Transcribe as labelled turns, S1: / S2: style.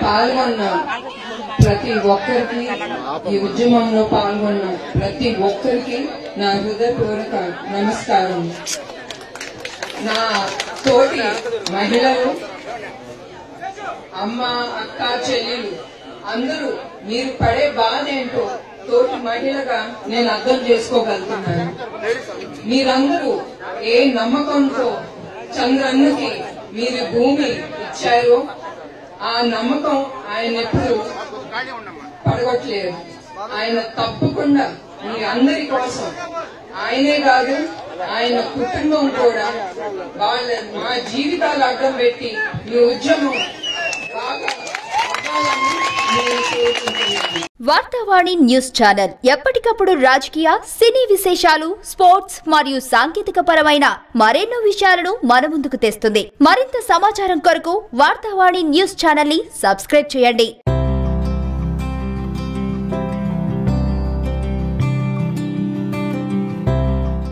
S1: పాల్గొన్న ప్రతి ఒక్కరికి ఈ ఉద్యమంలో పాల్గొన్న ప్రతి ఒక్కరికి నా హృదయపూర్వక నమస్కారం నా తోటి మహిళలు అమ్మ అక్క చెల్లెలు అందరూ మీరు పడే బాధ ఏంటో తోటి మహిళగా నేను అర్థం చేసుకోగలుగుతున్నాను మీరందరూ ఏ నమ్మకంతో చంద్రన్నకి మీరు భూమి ఇచ్చారో ఆ నమ్మకం ఆయన ఎప్పుడు పడగొట్టలేదు ఆయన తప్పకుండా మీ అందరి కోసం ఆయనే కాదు ఆయన కుటుంబం కూడా వాళ్ళ మా జీవితాలు అడ్డం పెట్టి మీ ఉద్యమం బాగా అవ్వాలని నేను కోరుకుంటున్నాను
S2: వార్తావాణి న్యూస్ ఛానల్ ఎప్పటికప్పుడు రాజకీయ సినీ విశేషాలు స్పోర్ట్స్ మరియు సాంకేతిక పరమైన మరెన్నో విషయాలను మన ముందుకు తెస్తుంది మరింత సమాచారం కొరకు వార్తావాణి న్యూస్ ఛానల్ ని సబ్స్క్రైబ్ చేయండి